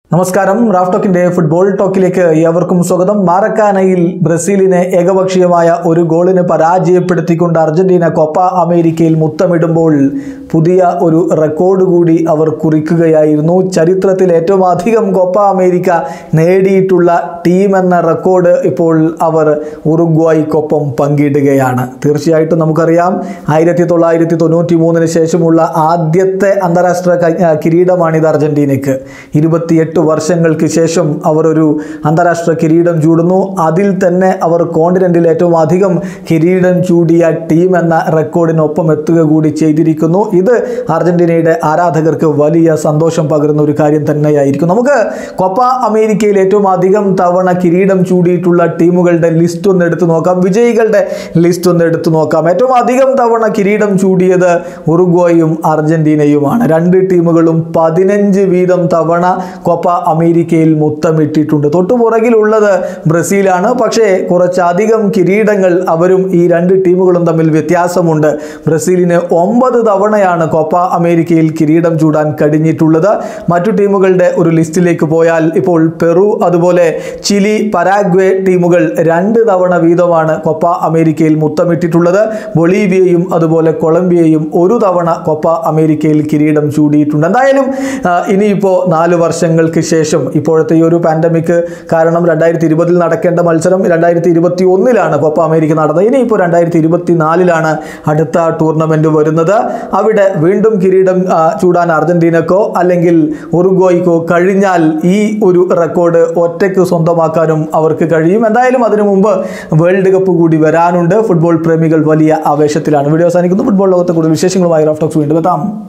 നമസ്കാരം Raf ടോക്കിന്റെ football ടോക്കിലേക്ക് ഏവർക്കും സ്വാഗതം മാറക്കാനയിൽ ബ്രസീലിനെ ഏകപക്ഷീയമായ ഒരു ഗോളിന് പരാജയപ്പെടുത്തിക്കൊണ്ട് അർജന്റീന കോപ്പ അമേരിക്കയിൽ മുത്തമിടുമ്പോൾ പുതിയ ഒരു റെക്കോർഡ് കൂടി അവർ കുറിക്കുകയായിരുന്നു ചരിത്രത്തിൽ ഏറ്റവും അധികം കോപ്പ അമേരിക്ക നേടിയിട്ടുള്ള ടീം എന്ന റെക്കോർഡ് ഇപ്പോൾ അവർ ഉറുഗ്വായ്ക്കൊപ്പം പങ്കിടുകയാണ് തീർച്ചയായിട്ടും നമുക്കറിയാം ആയിരത്തി തൊള്ളായിരത്തി തൊണ്ണൂറ്റി മൂന്നിന് ശേഷമുള്ള ആദ്യത്തെ അന്താരാഷ്ട്ര ക- കിരീടമാണിത് അർജന്റീനയ്ക്ക് ഇരുപത്തിയെട്ട് വർഷങ്ങൾക്ക് ശേഷം അവർ ഒരു അന്താരാഷ്ട്ര കിരീടം ചൂടുന്നു അതിൽ തന്നെ അവർ കോണ്ടിനെന്റിൽ ഏറ്റവും അധികം കിരീടം ചൂടിയ ടീം എന്ന റെക്കോർഡിനൊപ്പം എത്തുക കൂടി ചെയ്തിരിക്കുന്നു ഇത് അർജന്റീനയുടെ ആരാധകർക്ക് വലിയ സന്തോഷം പകരുന്ന ഒരു കാര്യം തന്നെയായിരിക്കും നമുക്ക് കൊപ്പ അമേരിക്കയിൽ ഏറ്റവും അധികം തവണ കിരീടം ചൂടിയിട്ടുള്ള ടീമുകളുടെ ലിസ്റ്റ് ഒന്ന് എടുത്തു നോക്കാം വിജയികളുടെ ലിസ്റ്റ് ഒന്ന് എടുത്തു നോക്കാം ഏറ്റവും അധികം തവണ കിരീടം ചൂടിയത് ഉറുഗ്വായും അർജന്റീനയുമാണ് രണ്ട് ടീമുകളും പതിനഞ്ച് വീതം തവണ കൊപ്പ അമേരിക്കയിൽ മുത്തമിട്ടിട്ടുണ്ട് തൊട്ടുപുറകിലുള്ളത് ബ്രസീലാണ് പക്ഷേ കുറച്ചധികം കിരീടങ്ങൾ അവരും ഈ രണ്ട് ടീമുകളും തമ്മിൽ വ്യത്യാസമുണ്ട് ബ്രസീലിന് ഒമ്പത് തവണയാണ് കോപ്പ അമേരിക്കയിൽ കിരീടം ചൂടാൻ കഴിഞ്ഞിട്ടുള്ളത് മറ്റു ടീമുകളുടെ ഒരു ലിസ്റ്റിലേക്ക് പോയാൽ ഇപ്പോൾ പെറു അതുപോലെ ചിലി പരാഗ്വേ ടീമുകൾ രണ്ട് തവണ വീതമാണ് കൊപ്പ അമേരിക്കയിൽ മുത്തമിട്ടിട്ടുള്ളത് ബൊളീവിയയും അതുപോലെ കൊളംബിയയും ഒരു തവണ കൊപ്പ അമേരിക്കയിൽ കിരീടം ചൂടിയിട്ടുണ്ട് എന്തായാലും ആ, ഇനിയിപ്പോൾ നാല് വർഷങ്ങൾക്ക് ശേഷം ഇപ്പോഴത്തെ ഈ ഒരു പാൻഡമിക് കാരണം രണ്ടായിരത്തി ഇരുപതിൽ നടക്കേണ്ട മത്സരം രണ്ടായിരത്തി ഇരുപത്തി ഒന്നിലാണ് കൊപ്പ അമേരിക്ക നടന്നത് ഇനിയിപ്പോൾ രണ്ടായിരത്തി ഇരുപത്തി നാലിലാണ് അടുത്ത ടൂർണമെന്റ് വരുന്നത് അവിടെ വീണ്ടും കിരീടം ആ, ചൂടാൻ അർജന്റീനക്കോ അല്ലെങ്കിൽ ഉറുഗ്വായ്ക്കോ കഴിഞ്ഞാൽ ഈ ഒരു റെക്കോർഡ് ഒറ്റയ്ക്ക് സ്വന്തമാക്കാനും അവർക്ക് കഴിയും എന്തായാലും അതിനു മുമ്പ് വേൾഡ് കപ്പ് കൂടി വരാനുണ്ട് ഫുട്ബോൾ പ്രേമികൾ വലിയ ആവേശത്തിലാണ് വീഡിയോ അവസാനിക്കുന്നു ഫുട്ബോൾ ലോകത്തെ കൂടുതൽ വിശേഷങ്ങളുമായി റഫ്റ്റോക്സ് വീണ്ടും എത്താം